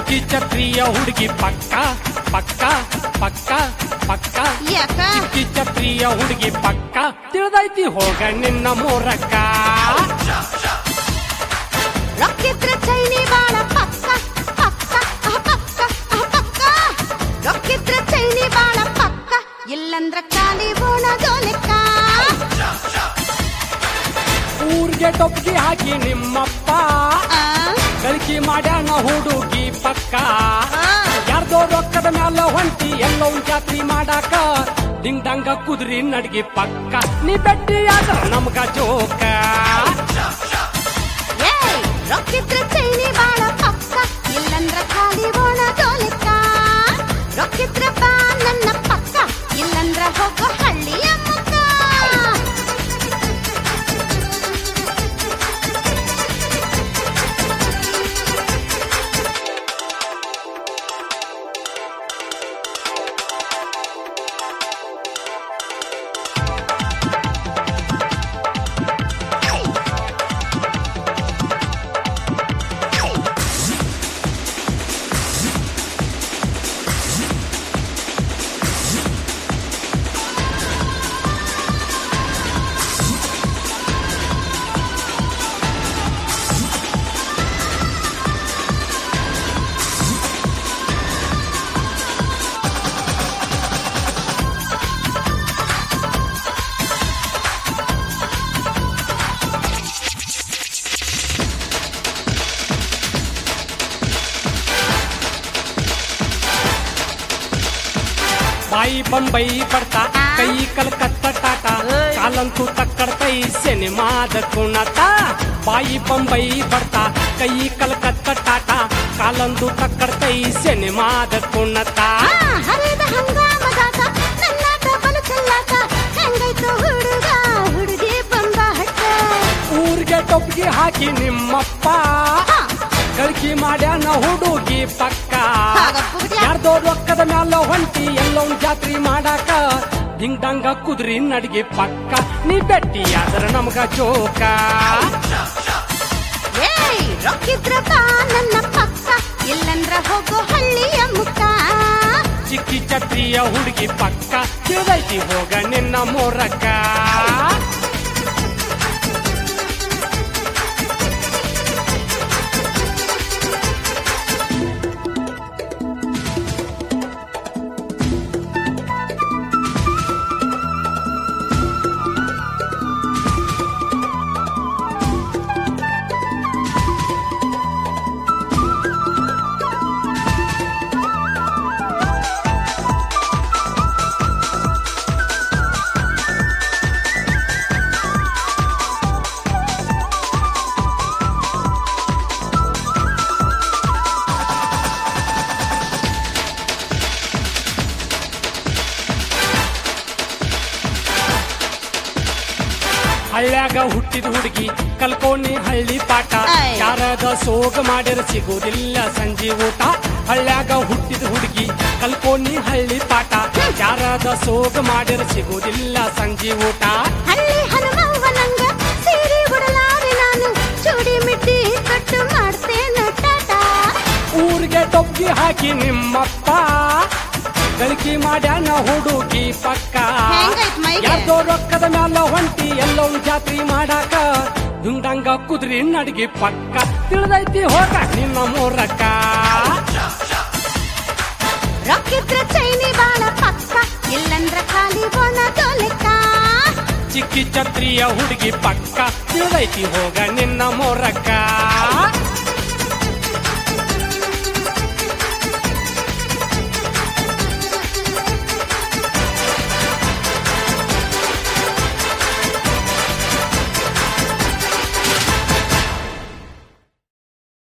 ಚಿಕ್ಕಿ ಛತ್ರಿಯ ಹುಡುಗಿ ಪಕ್ಕ ಪಕ್ಕ ಪಕ್ಕ ಪಕ್ಕ ಯಾಕ ಚಿಕ್ಕಿ ಛತ್ರಿಯ ಹುಡುಗಿ ಪಕ್ಕ ತಿಳಿದೈತಿ ಹೋಗ ನಿನ್ನ ಮೂರಕ್ಕ ರೊಕ್ಕಿದ್ರ ಚೈನಿ ಬಾಳ ಪಕ್ಕ ಪಕ್ಕ ಅಹ ಪಕ್ಕ ಅಹ ಪಕ್ಕ ರೊಕ್ಕಿದ್ರ ಚೈನಿ ಬಾಳ ಪಕ್ಕ ಇಲ್ಲಂದ್ರ ಖಾಲಿ ಬೋಣದೋ ಲೆಕ್ಕ ಊರ್ಗೆ ಟೊಪ್ಪಿಗೆ ಹಾಕಿ ನಿಮ್ಮಪ್ಪ ಆ, ಗಳಿಕೆ ಮಾಡ್ಯಾನ ಹುಡುಗಿ ಪಕ್ಕ ಆ, ಯಾರ್ದೋ ರೊಕ್ಕದ ಮ್ಯಾಲ ಹೊಂಟಿ ಎಲ್ಲೋ ಒಂದ್ ಜಾತ್ರಿ ಮಾಡಾಕ ದಿಂಗ್ ದಂಗ ಕುದ್ರಿ ನಡ್ಗಿ ಪಕ್ಕ ನೀ ಬೆಟ್ಟಿ ಆದ್ರ ನಮ್ಗ ಜೋಕ ಏಯ್ ರೊಕ್ಕಿದ್ರ ಚೈನಿ ಬಾಳ ಪಕ್ಕ ಇಲ್ಲಂದ್ರ ಖಾಲಿ ಬೋಣದೋ ಲೆಕ್ಕ ರೊಕ್ಕಿದ್ರ ಬಾ ನನ್ನ ಪಕ್ಕ ಇಲ್ಲಂದ್ರ ಹೋಗೋ ಹಳ್ಳಿಯ ಮುಕ್ಕ ಬಾಯಿ ಬಂಬೈ ಬರ್ತಾ ಕೈ ಕಲ್ಕತ್ತ ಟಾಟ ಕಾಲಂತೂ ತಕ್ಕಡ್ತೈ ಸಿನಿಮಾದ ಕುಣತ ಬಾಯಿ ಬಂಬೈ ಬರ್ತಾ ಕೈ ಕಲ್ಕತ್ತ ಟಾಟ ಕಾಲಂದು ತಕ್ಕಡ್ತೈ ಸಿನಿಮಾದ ಕುಣತ ಆ, ಹರಿದ ಹಂಗಾಮದಾತ ನನ್ನಾಟ ಬಲು ಚೆಲ್ಲಾಟ ಹೆಂಗೈತು ಹುಡುಗ ಹುಡುಗಿ ಬಂದ ಹಟ್ಟ ಊರ್ಗೆ ಟೊಪ್ಪಿಗೆ ಹಾಕಿ ನಿಮ್ಮಪ್ಪ ಹಾ, ಗಳಿಕೆ ಮಾಡ್ಯಾನ ಹುಡುಗಿ ಪಕ್ಕ ಹಾಗಪ್ಪ ಬಿಡ್ಯಾ? ಯಾರ್ದೋ ರೊಕ್ಕದ ಮ್ಯಾಲ ಹೊಂಟಿ ಎಲ್ಲೊಂದ್ ಜಾತ್ರಿ ಮಾಡಾಕ ದಿಂಗ್ ದಂಗ ಕುದ್ರಿ ನಡ್ಗಿ ಪಕ್ಕ ನೀ ಬೆಟ್ಟಿ ಆದ್ರ ನಮ್ಗ ಜೋಕ ಏಯ್ ರೊಕ್ಕಿದ್ರ ಬಾ ನನ್ನ ಪಕ್ಕ ಇಲ್ಲಂದ್ರ ಹೋಗೋ ಹಳ್ಳಿಯ ಮುಕ್ಕ ಚಿಕ್ಕಿ ಛತ್ರಿಯ ಹುಡುಗಿ ಪಕ್ಕ ತಿಳಿದೈತಿ ಹೋಗ ನಿನ್ನ ಮೂರಕ್ಕ ಹಳ್ಳ್ಯಾಗ ಹುಟ್ಟಿದ ಹುಡುಗಿ ಕಲ್ಕೋನಿ ಹಳ್ಳಿ ಪಾಠ ಐ. ಯಾರದ ಸೋಗ ಮಾಡಿರ ಸಿಗುವುದಿಲ್ಲ ಸಂಜೆ ಊಟ ಹಳ್ಳ್ಯಾಗ ಹುಟ್ಟಿದ ಹುಡುಗಿ ಕಲ್ಕೋನಿ ಹಳ್ಳಿ ಪಾಠ ಯಾರದ ಸೋಗ ಮಾಡಿರ ಸಿಗುವುದಿಲ್ಲ ಸಂಜೆ ಊಟ ಹಳ್ಳಿ ಹನುಮವ್ವ ನಂಗ ಸೀರೆ ಉಡಲಾರೆ ನಾನು ಚೂಡಿ ಮಿಟ್ಟಿ ಕಟ್ಟು ಮಾಡ್ತೇನೆ ಟಾಟ ಊರಿಗೆ ಟೊಬ್ಬಿ ಹಾಕಿ ನಿಮ್ಮಪ್ಪ ಗಳಿಕೆ ಮಾಡ್ಯಾನ ಹುಡುಗಿ ಪಕ್ಕ ಹೆಂಗೈತ್ ಮೈಗೆ? ಯಾರ್ದೋ ರೊಕ್ಕದ ಮ್ಯಾಲ ಹೊಂಟಿ ಎಲ್ಲೋ ಒಂದ್ ಜಾತ್ರಿ ಮಾಡಾಕ ದುಂಡಂಗ ಕುದ್ರಿ ನಡ್ಗಿ ಪಕ್ಕ ತಿಳಿದೈತಿ ಹೋಗ ನಿನ್ನ ಮೂರಕ್ಕ ರೊಕ್ಕಿದ್ರ ಚೈನಿ ಬಾಳ ಪಕ್ಕ ಇಲ್ಲಂದ್ರ ಖಾಲಿ ಬೋಣದೋ ಲೆಕ್ಕ ಚಿಕ್ಕಿ ಛತ್ರಿಯ ಹುಡುಗಿ ಪಕ್ಕ ತಿಳಿದೈತಿ ಹೋಗ ನಿನ್ನ ಮೂರಕ್ಕ